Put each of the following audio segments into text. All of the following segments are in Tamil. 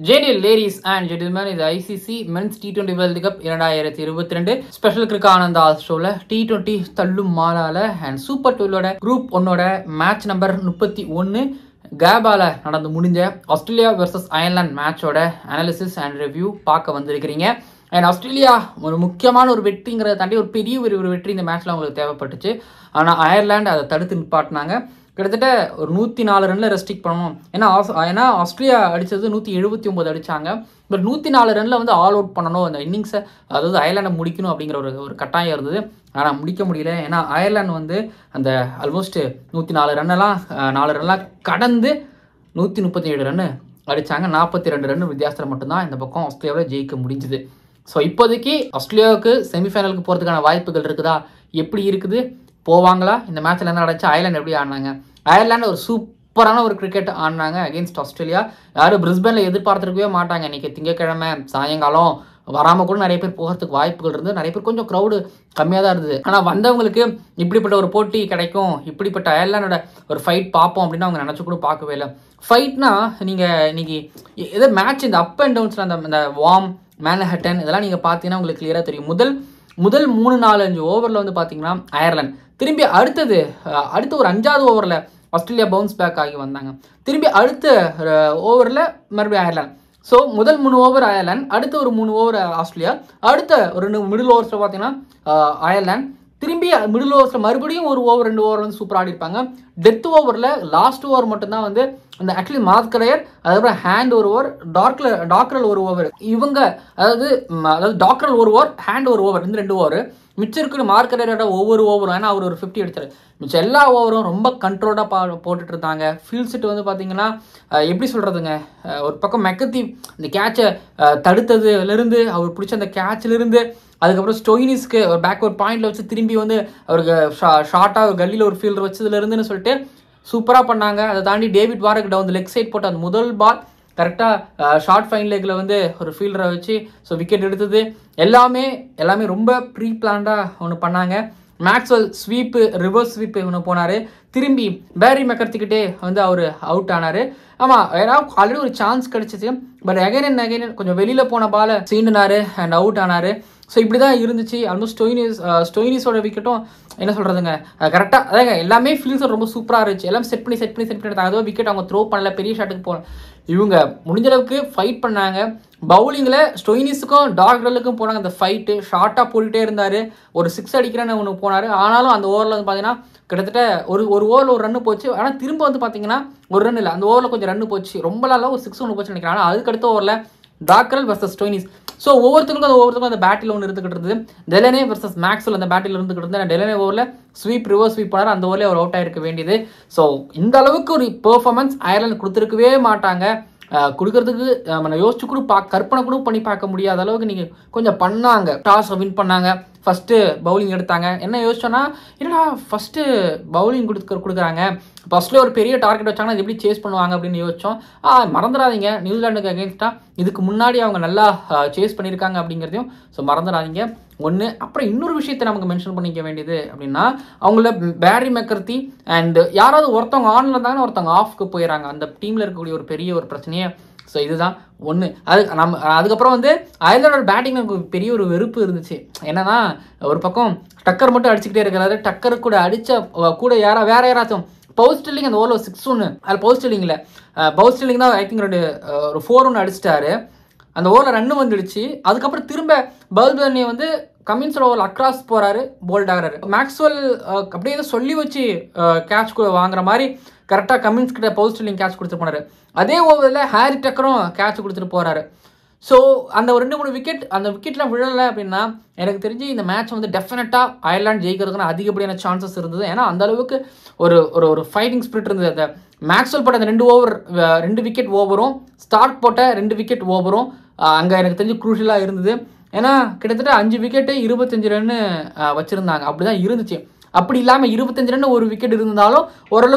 ஜேடிஎல் லேடிஸ் அண்ட் ஜென்டில்மேன் இது ICC men's T twenty world cup இரண்டாயிரத்தி இருபத்தி ரெண்டு ஸ்பெஷல் கிரிக் ஆனந்தா ஷோவில் டி டுவெண்ட்டி தள்ளும் மாலால அண்ட் சூப்பர் டுவெல்லோட குரூப் ஒன்னோட மேட்ச் நம்பர் முப்பத்தி ஒன்று கேபால நடந்து முடிஞ்ச ஆஸ்திரேலியா வெர்சஸ் அயர்லாந்து மேட்சோட அனாலிசிஸ் அண்ட் ரிவ்யூ பார்க்க வந்திருக்கிறீங்க அண்ட் ஆஸ்திரேலியா ஒரு முக்கியமான ஒரு வெற்றிங்கிறத தாண்டி ஒரு பெரிய ஒரு ஒரு வெற்றி இந்த மேட்ச்சில் அவங்களுக்கு தேவைப்பட்டுச்சு ஆனால் அயர்லாந்து அதை தடுத்து நிப்பாட்டினாங்க கிட்டத்தட்ட ஒரு நூற்றி நாலு ரனில் ரெஸ்ட்ரிக்ட் பண்ணணும் ஏன்னா ஆஸ் ஏன்னா ஆஸ்திரேலியா அடித்தது நூற்றி எழுபத்தி ஒம்பது அடித்தாங்க பட் நூற்றி நாலு ரனில் வந்து ஆல் அவுட் பண்ணணும் அந்த இன்னிங்ஸை அதாவது அயர்லாண்டை முடிக்கணும் அப்படிங்கிற ஒரு ஒரு கட்டாயம் இருந்தது ஆனால் முடிக்க முடியல ஏன்னா அயர்லாந்து வந்து அந்த ஆல்மோஸ்ட் நூற்றி நாலு ரன்னெல்லாம் நாலு ரன்லாம் கடந்து நூற்றி முப்பத்தி ஏழு ரன்னு அடித்தாங்க நாற்பத்தி ரெண்டு ரன் வித்தியாசத்தில் மட்டும்தான் இந்த பக்கம் ஆஸ்திரேலியாவில் ஜெயிக்க முடிஞ்சுது ஸோ இப்போதைக்கு ஆஸ்திரேலியாவுக்கு செமிஃபைனலுக்கு போகிறதுக்கான வாய்ப்புகள் இருக்குதா எப்படி இருக்குது போவாங்களா இந்த மேட்ச்சில் என்ன நடந்துச்சு அயர்லாந்து எப்படி ஆடினாங்க அயர்லாந்து ஒரு சூப்பரான ஒரு கிரிக்கெட் ஆடினாங்க அகேன்ஸ்ட் ஆஸ்திரேலியா யாரும் பிரிஸ்பனில் எதிர்பார்த்துருக்கவே மாட்டாங்க இன்றைக்கி திங்கக்கிழமை சாயங்காலம் வராமல் கூட நிறைய பேர் போகிறதுக்கு வாய்ப்புகள் இருந்தது நிறைய பேர் கொஞ்சம் க்ரௌடு கம்மியாக தான் இருந்தது ஆனால் வந்தவங்களுக்கு இப்படிப்பட்ட ஒரு போட்டி கிடைக்கும் இப்படிப்பட்ட அயர்லாண்டோட ஒரு ஃபைட் பார்ப்போம் அப்படின்னு அவங்க நினச்சி கூட பார்க்கவே இல்லை ஃபைட்னா நீங்கள் இன்னைக்கு எதோ மேட்ச் இந்த அப் அண்ட் டவுன்ஸில் அந்த இந்த வார்ம் மேன்ஹட்டன் இதெல்லாம் நீங்கள் பார்த்தீங்கன்னா உங்களுக்கு கிளியராக தெரியும் முதல் முதல் மூணு நாலு அஞ்சு ஓவரில் வந்து பார்த்தீங்கன்னா அயர்லாந்து திரும்பி அடுத்தது அடுத்த ஒரு அஞ்சாவது ஓவரில் ஆஸ்திரேலியா பவுன்ஸ் பேக் ஆகி வந்தாங்க திரும்பி அடுத்த ஓவரில் மறுபடியும் அயர்லாந்து ஸோ முதல் மூணு ஓவர் அயர்லாந்து அடுத்த ஒரு மூணு ஓவர் ஆஸ்திரேலியா அடுத்த ஒரு ரெண்டு மிடில் ஓவர்ஸில் பார்த்தீங்கன்னா அயர்லாந்து திரும்பி மிடில் ஓவர்ஸில் மறுபடியும் ஒரு ஓவர் ரெண்டு ஓவர் வந்து சூப்பராக ஆடிருப்பாங்க டெத் ஓவரில் லாஸ்ட் ஓவர் மட்டும்தான் வந்து அந்த ஆக்சுவலி மாஸ்கரையர் அதுக்கப்புறம் ஹேண்ட் ஒரு ஓவர் டார்க்ல டாக்ரல் ஒரு ஓவர் இவங்க அதாவது அதாவது டாக்ரல் ஒரு ஓவர் ஹேண்ட் ஒரு ஓவர் இந்த ரெண்டு ஓவர் மிச்சம் இருக்கிற மார்க்கரையரோட ஒவ்வொரு ஓவரும் ஏன்னா அவர் ஒரு ஃபிஃப்டி எடுத்தார் மிச்சம் எல்லா ஓவரும் ரொம்ப கண்ட்ரோல்டாக பா போட்டுட்டு இருந்தாங்க ஃபீல்ட் செட் வந்து பார்த்தீங்கன்னா எப்படி சொல்கிறதுங்க ஒரு பக்கம் மெக்கத்தி இந்த கேட்சை தடுத்ததுலேருந்து அவர் பிடிச்ச அந்த கேட்சிலிருந்து அதுக்கப்புறம் ஸ்டோயினிஸ்க்கு ஒரு பேக்வர்ட் பாயிண்டில் வச்சு திரும்பி வந்து அவருக்கு ஷா ஷார்ட்டாக கல்லியில் ஒரு ஃபீல்டர் வச்சதுலேருந்துன்னு சொல்லிட்டு சூப்பராக பண்ணாங்க அதை தாண்டி டேவிட் வாரக் டவுன் லெக் சைட் போட்ட அந்த முதல் பால் கரெக்டாக ஷார்ட் ஃபைன் லெக்கில் வந்து ஒரு ஃபீல்டரை வச்சு ஸோ விக்கெட் எடுத்தது எல்லாமே எல்லாமே ரொம்ப ப்ரீ பிளான்டாக ஒன்று பண்ணாங்க மேக்ஸ்வெல் ஸ்வீப்பு ரிவர்ஸ் ஸ்வீப்பு ஒன்று போனார் திரும்பி பேரி மெக்கர்த்திக்கிட்டே வந்து அவர் அவுட் ஆனார் ஆமாம் ஏன்னா ஆல்ரெடி ஒரு சான்ஸ் கிடச்சிச்சு பட் அகைன் அண்ட் அகைன் கொஞ்சம் வெளியில் போன பாலை சீண்டினார் அண்ட் அவுட் ஆனார் ஸோ இப்படி தான் இருந்துச்சு ஆல்மோஸ்ட் ஸ்டோயினிஸ் ஸ்டோயினிஸோட விக்கெட்டும் என்ன சொல்கிறதுங்க கரெக்டாக அதாங்க எல்லாமே ஃபீல்ஸ் ரொம்ப சூப்பராக இருந்துச்சு எல்லாம் செட் பண்ணி செட் பண்ணி செட் பண்ணி அதுவும் விக்கெட் அவங்க த்ரோ பண்ணல பெரிய ஷாட்டுக்கு போகல இவங்க முடிஞ்ச அளவுக்கு ஃபைட் பண்ணாங்க பவுலிங்கில் ஸ்டொயினிஸுக்கும் டாக்டர்களுக்கும் போனாங்க அந்த ஃபைட்டு ஷார்ட்டாக போட்டுகிட்டே இருந்தார் ஒரு சிக்ஸ் அடிக்கிறேன்னு ஒன்று போனார் ஆனாலும் அந்த ஓவரில் வந்து பார்த்தீங்கன்னா கிட்டத்தட்ட ஒரு ஒரு ஓவரில் ஒரு ரன்னு போச்சு ஆனால் திரும்ப வந்து பார்த்தீங்கன்னா ஒரு ரன் இல்லை அந்த ஓவரில் கொஞ்சம் ரன்னு போச்சு ரொம்ப நாளாக ஒரு சிக்ஸ் ஒன்று போச்சு நினைக்கிறேன் ஆனால் அதுக்கு அடுத்த ஓவரில் டாக்கரல் வர்சஸ் ஸ்டோயினிஸ் ஸோ ஒவ்வொருத்தருக்கும் அந்த ஒவ்வொருத்தருக்கும் அந்த பேட்டில் ஒன்று இருந்துகிட்டு இருந்தது டெலனே வர்சஸ் மேக்ஸில் அந்த பேட்டில் இருந்துகிட்டு இருந்தது டெலனே ஓவரில் ஸ்வீப் ரிவர்ஸ் ஸ்வீப் பண்ணார் அந்த ஓவரில் அவர் அவுட் ஆயிருக்க வேண்டியது ஸோ இந்த அளவுக்கு ஒரு பெர்ஃபார்மன்ஸ் அயர்லாந்து கொடுத்துருக்கவே மாட்டாங்க கொடுக்கறதுக்கு நம்ம யோசிச்சு கூட பா கற்பனை கூட பண்ணி பார்க்க முடியாத அளவுக்கு நீங்கள் கொஞ்சம் பண்ணாங்க டாஸ் வின் பண்ணாங்க ஃபஸ்ட்டு பவுலிங் எடுத்தாங்க என்ன யோசிச்சோன்னா என்னடா ஃபஸ்ட்டு பவுலிங் கொடுக்க கொடுக்குறாங்க ஃபஸ்ட்டில் ஒரு பெரிய டார்கெட் வச்சாங்கன்னா எப்படி சேஸ் பண்ணுவாங்க அப்படின்னு யோசிச்சோம் மறந்துடாதீங்க நியூசிலாண்டுக்கு அகேன்ஸ்டாக இதுக்கு முன்னாடி அவங்க நல்லா சேஸ் பண்ணியிருக்காங்க அப்படிங்கிறதையும் ஸோ மறந்துடாதீங்க ஒன்று அப்புறம் இன்னொரு விஷயத்தை நமக்கு மென்ஷன் பண்ணிக்க வேண்டியது அப்படின்னா அவங்கள பேரி மெக்கர்த்தி அண்ட் யாராவது ஒருத்தவங்க ஆனில் இருந்தாங்கன்னா ஒருத்தவங்க ஆஃப்க்கு போயிடறாங்க அந்த டீமில் இருக்கக்கூடிய ஒரு பெரிய ஒரு பிரச்சனையே ஸோ இதுதான் ஒன்று அது நம்ம அதுக்கப்புறம் வந்து அயர்லாண்டோட பேட்டிங் எனக்கு பெரிய ஒரு வெறுப்பு இருந்துச்சு என்னன்னா ஒரு பக்கம் டக்கர் மட்டும் அடிச்சுக்கிட்டே இருக்கிறாரு டக்கர் கூட அடித்த கூட யாரா வேற யாராச்சும் பவர் ஸ்டில்லிங் அந்த ஓவரில் சிக்ஸ் ஒன்று அது பவர் ஸ்டில்லிங்கில் பவர் ஸ்டில்லிங் தான் ஐ திங்க் ரெண்டு ஒரு ஃபோர் ஒன்று அடிச்சிட்டாரு அந்த ஓவரில் ரன்னு வந்துடுச்சு அதுக்கப்புறம் திரும்ப பல்பர்னி வந்து கமின்ஸோட ஓவர் அக்ராஸ் போகிறாரு போல்ட் ஆகிறாரு மேக்ஸ்வெல் அப்படியே சொல்லி வச்சு கேட்ச் கூட வாங்குற மாதிரி கரெக்டாக கமின்ஸ் கிட்ட பவர் ஸ்டில்லிங் கேட்ச் கொடுத்துட்டு போனார் அதே ஓவரில் ஹேரி டக்கரும் கேட்ச் கொடுத்துட்டு போகிறாரு ஸோ அந்த ஒரு ரெண்டு மூணு விக்கெட் அந்த விக்கெட்லாம் விழலை அப்படின்னா எனக்கு தெரிஞ்சு இந்த மேட்ச் வந்து டெஃபினட்டாக அயர்லாந்து ஜெயிக்கிறதுக்கான அதிகப்படியான சான்சஸ் இருந்தது ஏன்னா அந்த அளவுக்கு ஒரு ஒரு ஒரு ஃபைட்டிங் ஸ்பிரிட் இருந்தது அந்த மேக்ஸ்வெல் போட்ட அந்த ரெண்டு ஓவர் ரெண்டு விக்கெட் ஓவரும் ஸ்டார்ட் போட்ட ரெண்டு விக்கெட் ஓவரும் அங்கே எனக்கு தெரிஞ்சு குரூஷலாக இருந்தது ஏன்னா கிட்டத்தட்ட அஞ்சு விக்கெட்டு இருபத்தஞ்சு ரன்னு வச்சுருந்தாங்க அப்படி தான் இருந்துச்சு அப்படி இல்லாமல் இருபத்தஞ்சு ரன் ஒரு விக்கெட் இருந்தாலும் ஓரளவு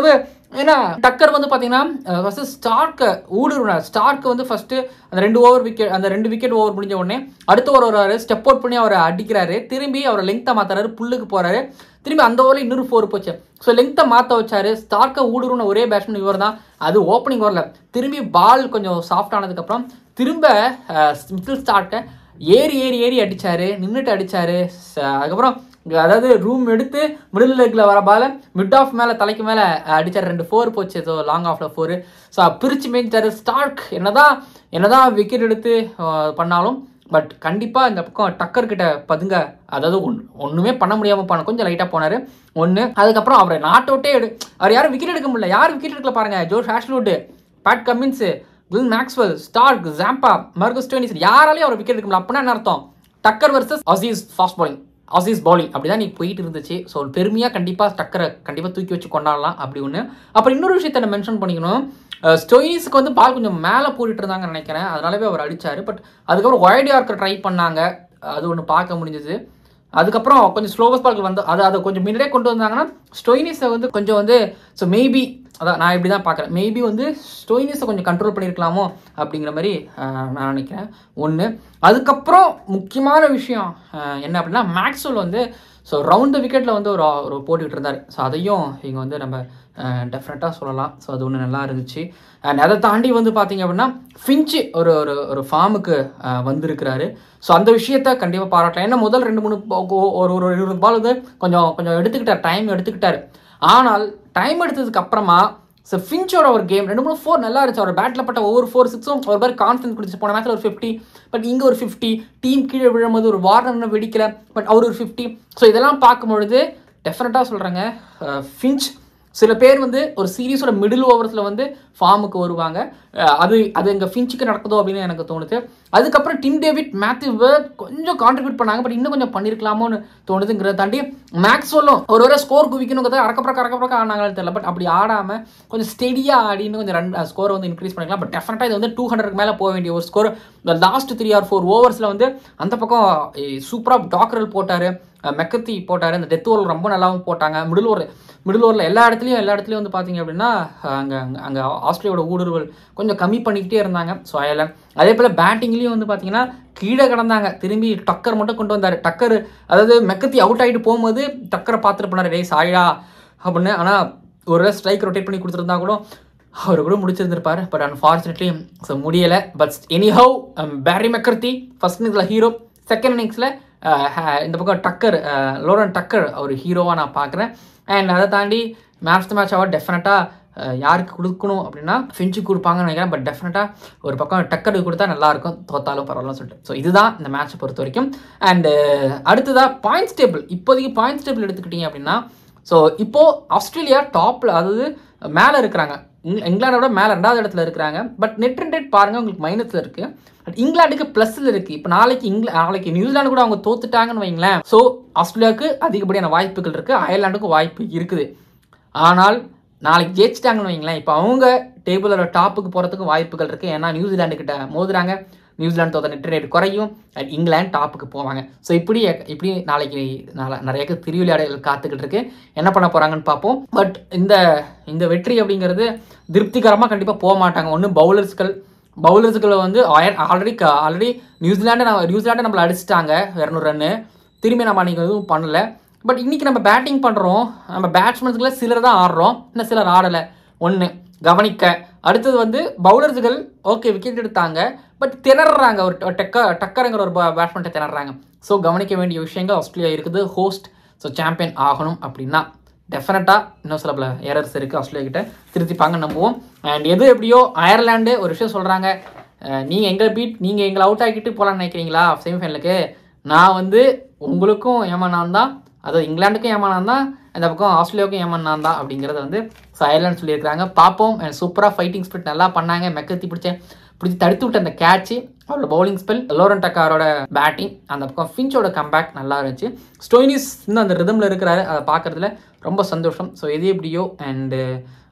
ஏன்னா டக்கர் வந்து பார்த்தீங்கன்னா ஃபஸ்ட்டு ஸ்டார்க்கை ஊடுருவினார் ஸ்டார்க்கு வந்து ஃபஸ்ட்டு அந்த ரெண்டு ஓவர் விக்கெட் அந்த ரெண்டு விக்கெட் ஓவர் முடிஞ்ச உடனே அடுத்த ஓவர் வராரு ஸ்டெப் அவுட் பண்ணி அவரை அடிக்கிறாரு திரும்பி அவரை லெங்க்த்தை மாத்துறாரு புல்லுக்கு போறாரு திரும்பி அந்த ஓவரில் இன்னொரு ஃபோர் போச்சு ஸோ லெங்க்த்தை மாற்ற வச்சாரு ஸ்டார்க்கை ஊடுருவின ஒரே பேட்ஸ்மேன் இவர் தான் அது ஓப்பனிங் ஓவரில் திரும்பி பால் கொஞ்சம் சாஃப்ட் ஆனதுக்கப்புறம் திரும்ப மிடில் ஸ்டார்க்கை ஏறி ஏறி ஏறி அடிச்சாரு நின்றுட்டு அடிச்சாரு ச- அதுக்கப்புறம் இங்க அதாவது ரூம் எடுத்து மிடில் லெக்கில் வர பால மிட் ஆஃப் மேலே தலைக்கு மேலே அடிச்சார் ரெண்டு ஃபோர் போச்சு ஸோ லாங் ஆஃபில் ஃபோரு ஸோ பிரித்து மேய்ச்சாரு ஸ்டார்க் என்னதான் என்னதான் விக்கெட் எடுத்து அஹ், பண்ணாலும் பட் கண்டிப்பாக இந்த பக்கம் டக்கர் கிட்ட பதுங்க அதாவது ஒன் ஒன்றுமே பண்ண முடியாமல் பண்ண கொஞ்சம் லைட்டாக போனார் ஒன்று அதுக்கப்புறம் அவரை நாட் அவுட்டே எடு அவர் யாரும் விக்கெட் எடுக்க முடியல யார் விக்கெட் எடுக்கல பாருங்க ஜோஷ் ஹேஷ்லூட் பேட் கமின்ஸு கில் Maxwell Starc Zampa Marcus Stoinis யாராலையும் அவர் விக்கெட் எடுக்க முடியல அப்படின்னா என்ன அர்த்தம் Tucker versus Aussies fast bowling Aussies bowling அப்படி தான் நீ போயிட்டு இருந்துச்சு ஸோ பெருமையாக கண்டிப்பாக டக்கரை கண்டிப்பாக தூக்கி வச்சு கொண்டாடலாம் அப்படி ஒன்று அப்புறம் இன்னொரு விஷயத்தை நான் மென்ஷன் பண்ணிக்கணும் ஸ்டோயின்ஸுக்கு வந்து பால் கொஞ்சம் மேலே போட்டுட்டு இருந்தாங்கன்னு நினைக்கிறேன் அதனாலவே அவர் அடிச்சாரு பட் அதுக்கப்புறம் ஒய்ட் யார்க்கர் ட்ரை பண்ணாங்க அது ஒன்று பார்க்க முடிஞ்சது அதுக்கப்புறம் கொஞ்சம் ஸ்லோவஸ்ட் பால்கள் வந்து அதை அதை கொஞ்சம் முன்னாடியே கொண்டு வந்தாங்கன்னா ஸ்டோயினிஸை வந்து கொஞ்சம் வந்து ஸோ மேபி அதான் நான் இப்படி தான் பார்க்குறேன் மேபி வந்து ஸ்டோயினிஸை கொஞ்சம் கண்ட்ரோல் பண்ணியிருக்கலாமோ அப்படிங்கிற மாதிரி ஆஹ், நான் நினைக்கிறேன் ஒன்று அதுக்கப்புறம் முக்கியமான விஷயம் ஆஹ், என்ன அப்படின்னா மேக்ஸ்வெல் வந்து ஸோ ரவுண்ட் த விக்கெட்டில் வந்து ஒரு ஒரு போட்டுக்கிட்டு இருந்தார் ஸோ அதையும் இங்கே வந்து நம்ம டெஃபினட்டாக சொல்லலாம் ஸோ அது ஒன்று நல்லா இருந்துச்சு அண்ட் அதை தாண்டி வந்து பார்த்தீங்க அப்படின்னா ஃபின்ச்சு ஒரு ஒரு ஒரு ஃபார்முக்கு வந்திருக்கிறாரு ஸோ அந்த விஷயத்த கண்டிப்பாக பாராட்டலாம் ஏன்னா முதல் ரெண்டு மூணு பா- ஒ- ஒரு ஒரு இருபது பால் வந்து கொஞ்சம் கொஞ்சம் எடுத்துக்கிட்டார் டைம் எடுத்துக்கிட்டார் ஆனால் டைம் எடுத்ததுக்கு அப்புறமா ஸோ ஃபின்ச்சோட ஒரு கேம் ரெண்டு மூணு ஃபோர் நல்லா இருந்துச்சு அவர் பேட்டில் பட்ட ஒவ்வொரு ஃபோர் சிக்ஸும் ஒரு மாதிரி கான்ஃபிடன்ஸ் கொடுத்துச்சு போன மேட்ச்சில் ஒரு ஃபிஃப்டி பட் இங்கே ஒரு ஃபிஃப்டி டீம் கீழே விழும்போது ஒரு வார்னர் வெடிக்கல பட் அவர் ஒரு ஃபிஃப்டி ஸோ இதெல்லாம் பார்க்கும்பொழுது டெஃபினட்டாக சொல்கிறேங்க ஃபின்ச் சில பேர் வந்து ஒரு சீரீஸோட மிடில் ஓவர்ஸில் வந்து ஃபார்முக்கு வருவாங்க அஹ் அது அது எங்கள் ஃபின்ச்சுக்கு நடக்குதோ அப்படின்னு எனக்கு தோணுது அதுக்கப்புறம் டிம் டேவிட் மேத்யூ வேர்ட் கொஞ்சம் கான்ட்ரிபியூட் பண்ணாங்க பட் இன்னும் கொஞ்சம் பண்ணியிருக்கலாமோன்னு தோணுதுங்கிறத தாண்டி மேக்ஸ்வெல்லும் ஒரு ஒரு ஸ்கோர் குவிக்கணுங்கிறத அறக்கப்புறக்க அறக்கப்புறக்க ஆனாங்கன்னு தெரியல பட் அப்படி ஆடாமல் கொஞ்சம் ஸ்டெடியாக ஆடி இன்னும் கொஞ்சம் ரன் ஸ்கோரை வந்து இன்க்ரீஸ் பண்ணிக்கலாம் பட் டெஃபினட்டாக இது வந்து டூ ஹண்ட்ரட் மேலே போக வேண்டிய ஒரு ஸ்கோர் இந்த லாஸ்ட் த்ரீ ஆர் ஃபோர் ஓவர்ஸில் வந்து அந்த பக்கம் சூப்பராக டாக்ரல் போட்டார் மெக்கத்தி போட்டார் இந்த டெத் ஓவர் ரொம்ப நல்லாவும் போட்டாங்க மிடில் ஓவர் மிடில் ஓவரில் எல்லா இடத்துலையும் எல்லா இடத்துலையும் வந்து பார்த்தீங்க அப்படின்னா அங்கே அங்கே ஆஸ்திரேலியாவோட ஊடுருவல் கொஞ்சம் கம்மி பண்ணிக்கிட்டே இருந்தாங்க ஸோ அயர்லாந்து அதே போல் பேட்டிங்லேயும் வந்து பார்த்தீங்கன்னா கீழே கிடந்தாங்க திரும்பி டக்கர் மட்டும் கொண்டு வந்தார் டக்கர் அதாவது மெக்கத்தி அவுட் ஆகிட்டு போகும்போது டக்கரை பார்த்துட்டு போனார் டேய் சாயா அப்படின்னு ஆனால் ஒரு ஸ்ட்ரைக் ரொட்டேட் பண்ணி கொடுத்துருந்தா கூட அவர் கூட முடிச்சிருந்திருப்பார் பட் அன்ஃபார்ச்சுனேட்லி ஸோ முடியலை but anyhow Barry McCarthy first இன்னிங்ஸில் ஹீரோ செகண்ட் இன்னிங்ஸில் இந்த பக்கம் டக்கர் லோரன் டக்கர் ஒரு ஹீரோவாக நான் பார்க்குறேன் அண்ட் அதை தாண்டி மேட்ச் த மேட்ச் அவார்ட் டெஃபினட்டாக யாருக்கு கொடுக்கணும் அப்படின்னா ஃபின்ச்சுக்கு கொடுப்பாங்கன்னு நினைக்கிறேன் பட் டெஃபினட்டாக ஒரு பக்கம் டக்கருக்கு கொடுத்தா நல்லாயிருக்கும் தோத்தாலும் பரவாயில்லன்னு சொல்லிட்டு ஸோ இதுதான் இந்த மேட்சை பொறுத்த வரைக்கும் அண்டு அடுத்ததாக பாயிண்ட்ஸ் டேபிள் இப்போதைக்கு பாயிண்ட்ஸ் டேபிள் எடுத்துக்கிட்டீங்க அப்படின்னா ஸோ இப்போது ஆஸ்திரேலியா டாப்பில் அதாவது மேலே இருக்கிறாங்க இங் இங்கிலாண்டோட மேலே ரெண்டாவது இடத்துல இருக்கிறாங்க பட் நெட் ரன் ரேட் பாருங்கள் உங்களுக்கு மைனஸில் இருக்குது பட் இங்கிலாந்துக்கு ப்ளஸில் இருக்குது இப்போ நாளைக்கு இங்கிலா நாளைக்கு நியூசிலாந்து கூட அவங்க தோத்துட்டாங்கன்னு வைங்களேன் ஸோ ஆஸ்திரேலியாவுக்கு அதிகப்படியான வாய்ப்புகள் இருக்குது அயர்லாண்டுக்கும் வாய்ப்பு இருக்குது ஆனால் நாளைக்கு ஜெயிச்சிட்டாங்கன்னு வைங்களேன் இப்போ அவங்க டேபிளோட டாப்புக்கு போகிறதுக்கு வாய்ப்புகள் இருக்குது ஏன்னா நியூசிலாண்டு கிட்ட மோதுறாங்க நியூசிலாந்து தோத்த நெட் ரேட் குறையும் அண்ட் இங்கிலாந்து டாப்புக்கு போவாங்க ஸோ இப்படி இப்படி நாளைக்கு நாள- நிறைய திருவிளையாடல் காத்துக்கிட்டு இருக்கு என்ன பண்ண போகிறாங்கன்னு பார்ப்போம் பட் இந்த இந்த வெற்றி அப்படிங்கிறது திருப்திகரமாக கண்டிப்பாக போக மாட்டாங்க ஒன்று பவுலர்ஸ்கள் பவுலர்ஸ்களை வந்து ஆல்ரெடி ஆல்ரெடி நியூசிலாண்டை நம்ம நியூசிலாண்டை நம்மளை அடிச்சிட்டாங்க இரநூறு ரன்னு திரும்பி நம்ம அன்றைக்கி எதுவும் பண்ணல பட் இன்றைக்கி நம்ம பேட்டிங் பண்ணுறோம் நம்ம பேட்ஸ்மேன்ஸ்களை சிலர் தான் ஆடுறோம் இன்னும் சிலர் ஆடலை ஒன்று கவனிக்க அடுத்தது வந்து பவுலர்ஸுகள் ஓகே விக்கெட் எடுத்தாங்க பட் திணறாங்க ஒரு டெக்க டக்கருங்கிற ஒரு பேட்ஸ்மேன்ட்டை திணறாங்க ஸோ கவனிக்க வேண்டிய விஷயங்கள் ஆஸ்திரேலியா இருக்குது ஹோஸ்ட் ஸோ சாம்பியன் ஆகணும் அப்படின்னா டெஃபினட்டாக இன்னும் சில பல எரர்ஸ் இருக்குது ஆஸ்திரேலியா கிட்ட திருத்திப்பாங்கன்னு நம்புவோம் அண்ட் எது எப்படியோ அயர்லாண்டு ஒரு விஷயம் சொல்கிறாங்க நீங்கள் எங்களை பீட் நீங்கள் எங்களை அவுட் ஆக்கிட்டு போகலான்னு நினைக்கிறீங்களா செமிஃபைனலுக்கு நான் வந்து உங்களுக்கும் ஏமானான் தான் அதாவது இங்கிலாந்துக்கும் ஏமானான் தான் இந்த பக்கம் ஆஸ்திரேலியாவுக்கும் ஏமானான் தான் அப்படிங்கிறத வந்து ஸோ அயர்லாந்து சொல்லியிருக்காங்க பார்ப்போம் அண்ட் சூப்பராக ஃபைட்டிங் ஸ்பிரிட் நல்லா பண்ணாங்க மெக்கத்தி பிடிச்ச பிடிச்சி தடுத்து விட்ட அந்த கேட்ச்சு அவரோட பவுலிங் ஸ்பெல் லோரன் டக்காரோட பேட்டிங் அந்த பக்கம் ஃபின்ச்சோட கம்பேக் நல்லா இருந்துச்சு ஸ்டோயினிஸ் இன்னும் அந்த ரிதமில் இருக்கிறாரு அதை பார்க்கறதுல ரொம்ப சந்தோஷம் ஸோ எது எப்படியோ அண்டு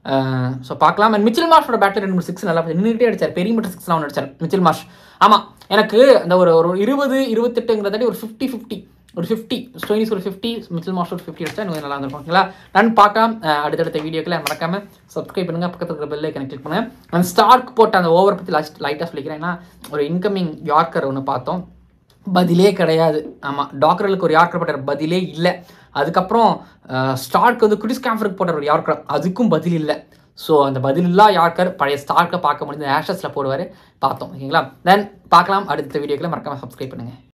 ஸோ பார்க்கலாம் அண்ட் மிச்சில் மார்ஷோட பேட்டில் ரெண்டு மூணு சிக்ஸ் நல்லா நின்றுட்டே அடிச்சார் பெரிய மீட்டர் சிக்ஸ்லாம் ஒன்று அடிச்சார் மிச்சில் மார்ஷ் ஆமாம் எனக்கு அந்த ஒரு ஒரு இருபது இருபத்தெட்டுங்கிறதாட்டி ஒரு ஃபிஃப்டி ஃபிஃப்டி ஒரு ஃபிஃப்டி ஸ்டோனிஸ் ஒரு ஃபிஃப்டி மிச்சல் மாஸ்டர் ஒரு ஃபிஃப்டி வச்சா இன்னும் நல்லா இருந்திருக்கும் ஓகேங்களா நான் பார்க்கலாம் அஹ் அடுத்தடுத்த வீடியோக்களை மறக்காம சப்ஸ்கிரைப் பண்ணுங்க பக்கத்தில் இருக்கிற பெல்லை கனெக்ட் பண்ணுங்க நான் ஸ்டார்க் போட்ட அந்த ஓவர் பற்றி லாஸ்ட் லைட்டாக சொல்லிக்கிறேன் ஏன்னா ஒரு இன்கமிங் யார்க்கர் ஒன்று பார்த்தோம் பதிலே கிடையாது ஆமாம் டாக்டர்களுக்கு ஒரு யார்க்கர் போட்டார் பதிலே இல்லை அதுக்கப்புறம் ஸ்டார்க் வந்து குடிஸ் கேம்ஃபருக்கு போட்டார் ஒரு யார்க்கர் அதுக்கும் பதில் இல்லை ஸோ அந்த பதிலில்லா யார்க்கர் பழைய ஸ்டார்க்கை பார்க்க முடிஞ்ச ஆஷஸில் போடுவார் பார்த்தோம் ஓகேங்களா தென் பார்க்கலாம் அடுத்த வீடியோக்களை மறக்காம சப்ஸ்கிரைப் பண்ணுங்கள்